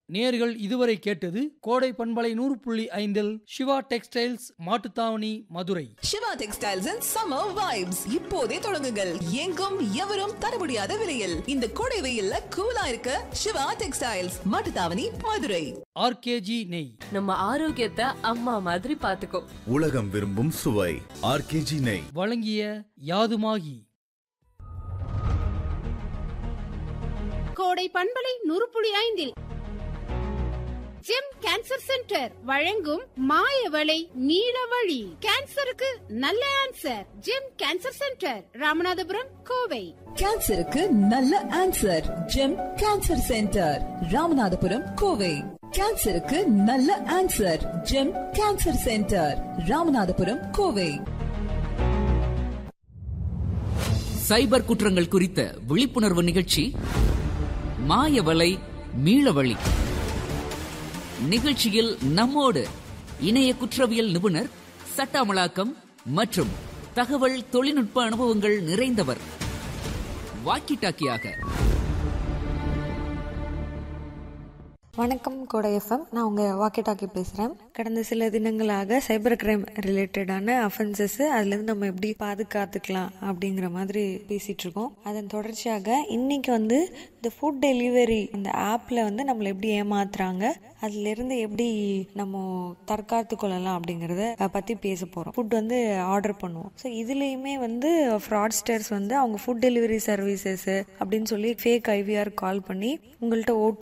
நேர்கள் இதுவரை கேட்டது கோடை பண்பலை நூறு புள்ளி ஐந்தில் Siva textiles Mattuthavani Madurai Siva textiles and summer vibes இப்போதே தொடங்குங்கள் எங்கும் எவரும் தர முடியாத விலையில் இந்த கோடை வெயில்ல கூலா இருக்க சிவா டெக்ஸ்டைல்ஸ் மாட்டுத்தாவணி மதுரை ஆர்கேஜி நெய் நம்ம ஆரோக்கியத்தை அம்மா மாதிரி பாத்துக்கோ உலகம் விரும்பும் சுவை ஆர்கேஜி நெய் வழங்கிய யாதுமாகி கோடை பண்பலை நூறு புள்ளி ஐந்தில் ஜெம் கேன்சர் சென்டர் வழங்கும் மாயவளை நீலவழி கேன்சருக்கு நல்ல answer gem cancer centre Ramanathapuram Kovai கேன்சருக்கு நல்ல answer gem cancer centre Ramanathapuram Kovai கேன்சருக்கு நல்ல answer gem cancer centre Ramanathapuram Kovai cyber குற்றங்கள் குறித்த விழிப்புணர்வு நிகழ்ச்சி மாயவலை மீளவழி நிகழ்ச்சியில் நம்மோடு இணைய குற்றவியல் நிபுணர் சட்ட அமலாக்கம் மற்றும் தகவல் தொழில்நுட்ப அனுபவங்கள் நிறைந்தவர் வாக்கி டாக்கியாக வணக்கம் கோடை எஃப்எம் நான் உங்கள் வாக்கி டாக்கி பேசுகிறேன் கடந்த சில தினங்களாக சைபர் கிரைம் ரிலேட்டடான அஃபென்சஸ் அதுலேருந்து நம்ம எப்படி பாதுகாத்துக்கலாம் அப்படிங்கிற மாதிரி பேசிகிட்டு இருக்கோம் அதன் தொடர்ச்சியாக இன்னைக்கு வந்து இந்த ஃபுட் டெலிவரி இந்த ஆப்பில் வந்து நம்மளை எப்படி ஏமாத்துறாங்க அதுலேருந்து எப்படி நம்ம தற்காத்து கொள்ளலாம் அப்படிங்கிறத பற்றி பேச போகிறோம் ஃபுட் வந்து ஆர்டர் பண்ணுவோம் ஸோ இதுலேயுமே வந்து ஃப்ராட்ஸ்டர்ஸ் வந்து அவங்க ஃபுட் டெலிவரி சர்வீசஸ் அப்படின்னு சொல்லி ஃபேக் ஐவிஆர் கால் பண்ணி உங்கள்கிட்ட ஓடி